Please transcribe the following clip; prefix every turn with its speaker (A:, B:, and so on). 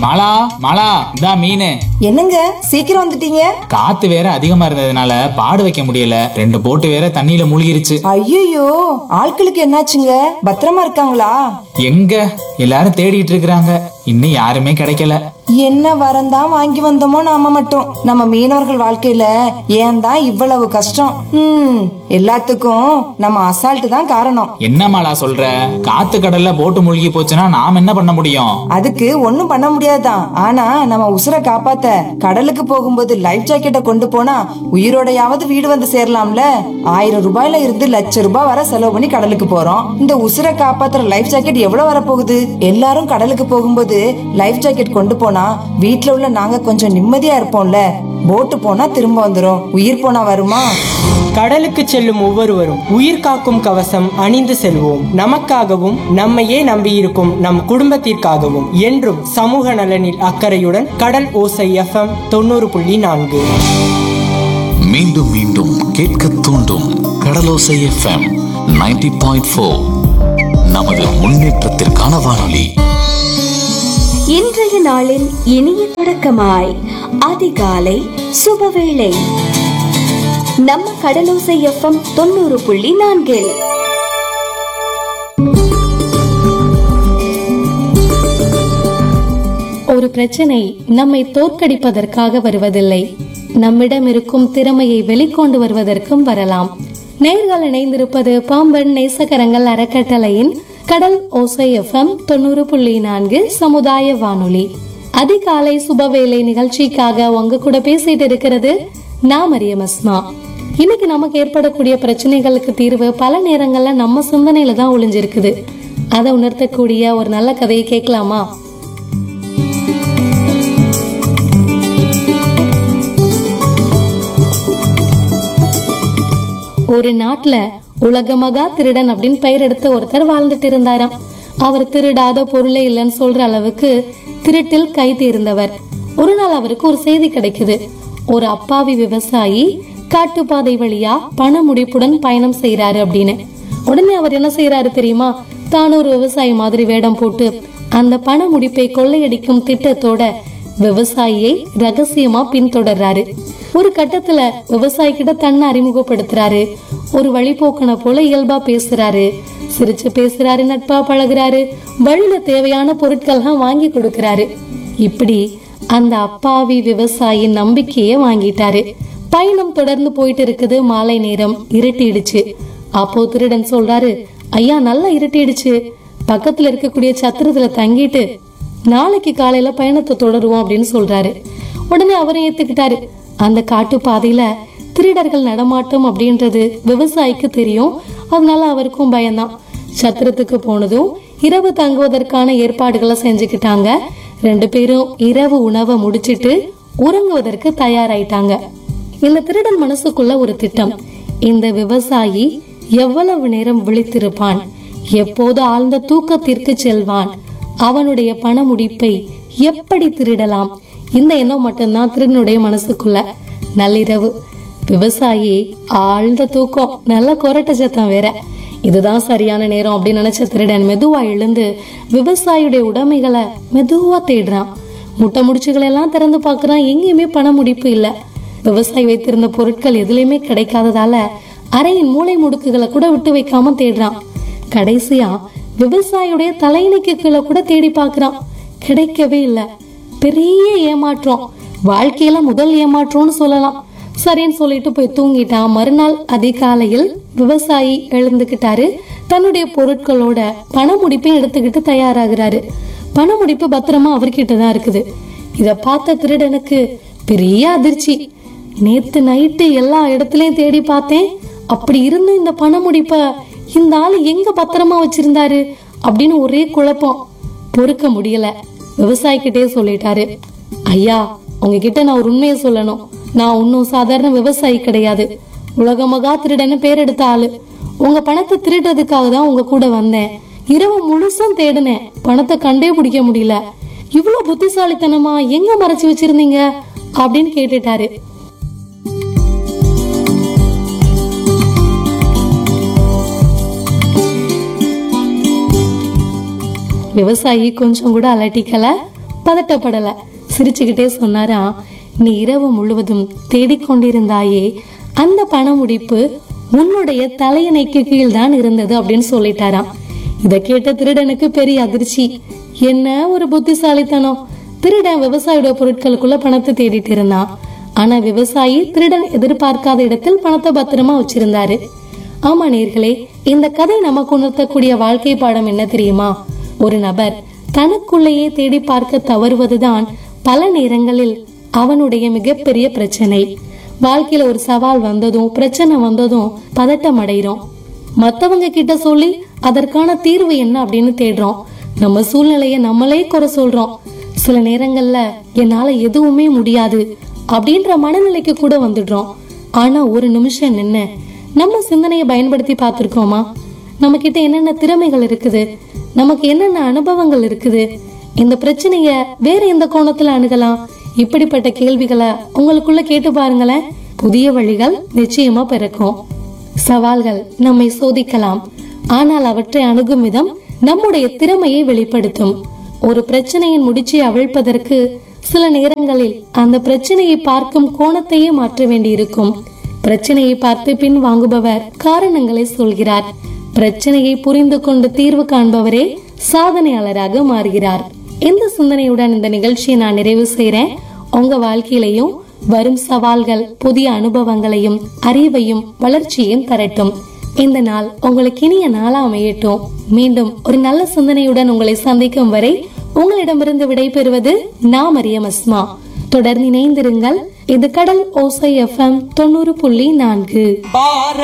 A: மாலா மாலா இதா மீன்
B: என்னங்க சீக்கிரம் வந்துட்டீங்க
A: காத்து வேற அதிகமா இருந்ததுனால பாடு வைக்க முடியல ரெண்டு போட்டு வேற தண்ணியில மூழ்கிருச்சு
B: ஐயோ ஆட்களுக்கு என்னாச்சுங்க பத்திரமா இருக்காங்களா
A: எங்க எல்லாரும் தேடிட்டு இருக்கிறாங்க இன்னும் யாருமே கிடைக்கல
B: என்ன வரந்தான் வாங்கி வந்தோமோ நாம மட்டும் நம்ம மீனவர்கள் வாழ்க்கையில ஏன் தான் இவ்வளவு கஷ்டம் ம் எல்லாத்துக்கும் நம்ம அசால்ட் தான் காரணம்
A: என்ன மாலா சொல்ற காத்து கடல்ல போட்டு மூழ்கி போச்சுன்னா நாம் என்ன பண்ண முடியும்
B: அதுக்கு ஒண்ணும் பண்ண முடியாதுதான் ஆனா நம்ம உசுரை காப்பாத்த கடலுக்கு போகும்போது லைஃப் ஜாக்கெட்டை கொண்டு போனா உயிரோடையாவது வீடு வந்து சேரலாம்ல ஆயிரம் ரூபாயில இருந்து லட்ச ரூபாய் வரை செலவு பண்ணி கடலுக்கு போறோம் இந்த உசுரை காப்பாத்துற லைஃப் ஜாக்கெட் எவ்வளவு வரப்போகுது எல்லாரும் கடலுக்கு போகும்போது லைஃப் ஜாக்கெட் கொண்டு போனா வீட்ல உள்ள நாங்க கொஞ்சம் நிம்மதியா இருப்போம்ல போட்டு போனா திரும்ப வந்துரும் உயிர் போனா வருமா
C: கடலுக்கு செல்லும் ஒவ்வொருவரும் உயிர் காக்கும் கவசம் அணிந்து செல்வோம் நமக்காகவும் நம்மையே நம்பியிருக்கும் நம் குடும்பத்திற்காகவும் என்றும் சமூக நலனில் அக்கறையுடன் கடல் ஓசை எஃப்எம் தொண்ணூறு புள்ளி நான்கு
D: மீண்டும் மீண்டும் கேட்க தூண்டும் கடலோசை எஃப்எம் 90.4 பாயிண்ட் நமது முன்னேற்றத்திற்கான வானொலி
E: இன்றைய நாளின் இனிய தொடக்கமாய் அதிகாலை சுபவேளை நம்ம கடலோசை எஃப்எம் தொண்ணூறு புள்ளி நான்கில்
F: ஒரு பிரச்சனை நம்மை தோற்கடிப்பதற்காக வருவதில்லை நம்மிடம் இருக்கும் திறமையை வெளிக்கொண்டு வருவதற்கும் வரலாம் நேர்கள் இணைந்திருப்பது பாம்பன் நேசகரங்கள் அறக்கட்டளையின் கடல் ஓசை எஃப்எம் தொண்ணூறு புள்ளி நான்கு சமுதாய வானொலி அதிகாலை சுபவேளை நிகழ்ச்சிக்காக உங்க கூட பேசிட்டு இருக்கிறது நான் மரியம் அஸ்மா இன்னைக்கு நமக்கு ஏற்படக்கூடிய பிரச்சனைகளுக்கு தீர்வு பல நேரங்கள்ல நம்ம சிந்தனையில தான் ஒளிஞ்சிருக்குது அதை உணர்த்தக்கூடிய ஒரு நல்ல கதையை கேட்கலாமா ஒரு நாட்டுல உலகமகா திருடன் அப்படின்னு பெயர் எடுத்த ஒருத்தர் வாழ்ந்துட்டு இருந்தாராம் அவர் திருடாத பொருளே இல்லைன்னு சொல்ற அளவுக்கு திருட்டில் கை தேர்ந்தவர் ஒரு நாள் அவருக்கு ஒரு செய்தி கிடைக்குது ஒரு அப்பாவி விவசாயி காட்டுப்பாதை வழியா பண முடிப்புடன் பயணம் செய்யறாரு அப்படின்னு உடனே அவர் என்ன செய்யறாரு தெரியுமா தான் ஒரு விவசாயி மாதிரி வேடம் போட்டு அந்த பண முடிப்பை கொள்ளையடிக்கும் திட்டத்தோட விவசாயியை ரகசியமா பின்தொடர்றாரு ஒரு கட்டத்துல விவசாயி கிட்ட தன்னை அறிமுகப்படுத்துறாரு ஒரு வழிபோக்கனை போல இயல்பா பேசுறாரு சிரிச்சு பேசுறாரு நட்பா பழகுறாரு வழியில தேவையான பொருட்கள்லாம் வாங்கி கொடுக்கறாரு இப்படி அந்த அப்பாவி விவசாயி நம்பிக்கைய வாங்கிட்டாரு பயணம் தொடர்ந்து போயிட்டு இருக்குது மாலை நேரம் இருட்டிடுச்சு அப்போ திருடன் சொல்றாரு ஐயா நல்லா இருட்டிடுச்சு பக்கத்துல இருக்கக்கூடிய சத்திரத்துல தங்கிட்டு நாளைக்கு காலையில பயணத்தை தொடருவோம் அப்படின்னு சொல்றாரு உடனே அவரை ஏத்துக்கிட்டாரு அந்த காட்டு பாதையில திருடர்கள் நடமாட்டம் அப்படின்றது விவசாயிக்கு தெரியும் அதனால அவருக்கும் பயம்தான் சத்திரத்துக்கு போனதும் இரவு தங்குவதற்கான ஏற்பாடுகளை செஞ்சுக்கிட்டாங்க ரெண்டு பேரும் இரவு உணவை முடிச்சிட்டு உறங்குவதற்கு தயாராயிட்டாங்க இந்த திருடன் மனசுக்குள்ள ஒரு திட்டம் இந்த விவசாயி எவ்வளவு நேரம் விழித்திருப்பான் எப்போது ஆழ்ந்த தூக்கத்திற்கு செல்வான் அவனுடைய பண முடிப்பை எப்படி திருடலாம் இந்த எண்ணம் மட்டும்தான் திருடனுடைய மனசுக்குள்ள நள்ளிரவு விவசாயி ஆழ்ந்த தூக்கம் நல்ல கொரட்ட சத்தம் வேற இதுதான் சரியான நேரம் அப்படின்னு நினைச்ச திருடன் மெதுவா எழுந்து விவசாயியுடைய உடைமைகளை மெதுவா தேடுறான் முட்டை முடிச்சுகளை எல்லாம் திறந்து பார்க்கறான் எங்கேயுமே பண முடிப்பு இல்ல விவசாயி வைத்திருந்த பொருட்கள் எதுலயுமே கிடைக்காததால அறையின் மூளை முடுக்குகளை கூட விட்டு வைக்காம தேடுறான் கடைசியா விவசாயியுடைய தலையணைக்கு கீழே கூட தேடி பார்க்கறான் கிடைக்கவே இல்ல பெரிய ஏமாற்றம் வாழ்க்கையில முதல் ஏமாற்றம்னு சொல்லலாம் சரின்னு சொல்லிட்டு போய் தூங்கிட்டான் மறுநாள் அதிகாலையில் விவசாயி எழுந்துக்கிட்டாரு தன்னுடைய பொருட்களோட பண முடிப்பையும் எடுத்துக்கிட்டு தயாராகிறாரு பண முடிப்பு பத்திரமா அவர்கிட்ட தான் இருக்குது இத பார்த்த திருடனுக்கு பெரிய அதிர்ச்சி நேத்து நைட்டு எல்லா இடத்துலயும் தேடி பார்த்தேன் அப்படி இருந்தும் இந்த பண முடிப்ப இந்த ஆளு எங்க பத்திரமா வச்சிருந்தாரு அப்படின்னு ஒரே குழப்பம் பொறுக்க முடியல விவசாயிக்கிட்டே சொல்லிட்டாரு ஐயா உங்ககிட்ட நான் ஒரு உண்மையை சொல்லணும் நான் ஒன்னும் சாதாரண விவசாயி கிடையாது உலகமகா திருடன்னு பேர் எடுத்த ஆளு உங்க பணத்தை திருடுறதுக்காக தான் உங்க கூட வந்தேன் இரவு முழுசும் தேடினேன் பணத்தை கண்டே பிடிக்க முடியல இவ்வளவு புத்திசாலித்தனமா எங்க மறைச்சு வச்சிருந்தீங்க அப்படின்னு கேட்டுட்டாரு விவசாயி கொஞ்சம் கூட அலட்டிக்கல பதட்டப்படல சிரிச்சுக்கிட்டே சொன்னாராம் நீ இரவு முழுவதும் தேடிக்கொண்டிருந்தாயே அந்த பண முடிப்பு உன்னுடைய தலையணைக்கு கீழ் தான் இருந்தது அப்படின்னு சொல்லிட்டாராம் இத கேட்ட திருடனுக்கு பெரிய அதிர்ச்சி என்ன ஒரு புத்திசாலித்தனம் திருடன் விவசாயியோட பொருட்களுக்குள்ள பணத்தை தேடிட்டு இருந்தான் ஆனா விவசாயி திருடன் எதிர்பார்க்காத இடத்தில் பணத்தை பத்திரமா வச்சிருந்தாரு ஆமா நேர்களே இந்த கதை நமக்கு உணர்த்தக்கூடிய வாழ்க்கை பாடம் என்ன தெரியுமா ஒரு நபர் தனக்குள்ளேயே தேடி பார்க்க தவறுவதுதான் பல நேரங்களில் அவனுடைய மிகப்பெரிய பிரச்சனை வாழ்க்கையில ஒரு சவால் வந்ததும் பிரச்சனை வந்ததும் பதட்டம் அடைகிறோம் மத்தவங்க கிட்ட சொல்லி அதற்கான தீர்வு என்ன அப்படின்னு தேடுறோம் நம்ம சூழ்நிலைய நம்மளே குறை சொல்றோம் சில நேரங்கள்ல என்னால எதுவுமே முடியாது அப்படின்ற மனநிலைக்கு கூட வந்துடுறோம் ஆனா ஒரு நிமிஷம் நின்னு நம்ம சிந்தனையை பயன்படுத்தி பார்த்திருக்கோமா நம்ம கிட்ட என்னென்ன திறமைகள் இருக்குது நமக்கு என்னென்ன அனுபவங்கள் இருக்குது இந்த பிரச்சனைய வேற எந்த கோணத்துல அணுகலாம் இப்படிப்பட்ட கேள்விகளை உங்களுக்குள்ள கேட்டு பாருங்களேன் புதிய வழிகள் நிச்சயமா பிறக்கும் சவால்கள் நம்மை சோதிக்கலாம் ஆனால் அவற்றை அணுகும் விதம் நம்முடைய திறமையை வெளிப்படுத்தும் ஒரு பிரச்சனையின் முடிச்சை அவிழ்ப்பதற்கு சில நேரங்களில் அந்த பிரச்சனையை பார்க்கும் கோணத்தையே மாற்ற வேண்டியிருக்கும் பிரச்சனையை பார்த்து பின் வாங்குபவர் காரணங்களை சொல்கிறார் பிரச்சனையை புரிந்து கொண்டு தீர்வு காண்பவரே சாதனையாளராக மாறுகிறார் இந்த சிந்தனையுடன் இந்த நிகழ்ச்சியை நான் நிறைவு செய்றேன் உங்க வாழ்க்கையிலையும் வரும் சவால்கள் புதிய அனுபவங்களையும் அறிவையும் வளர்ச்சியையும் தரட்டும் இந்த நாள் உங்களுக்கு இனிய நாளா அமையட்டும் மீண்டும் ஒரு நல்ல சிந்தனையுடன் உங்களை சந்திக்கும் வரை உங்களிடமிருந்து விடைபெறுவது நான் மரியம் அஸ்மா தொடர்ந்து இணைந்திருங்கள் இது கடல் ஓசை எஃப்எம் தொண்ணூறு புள்ளி நான்கு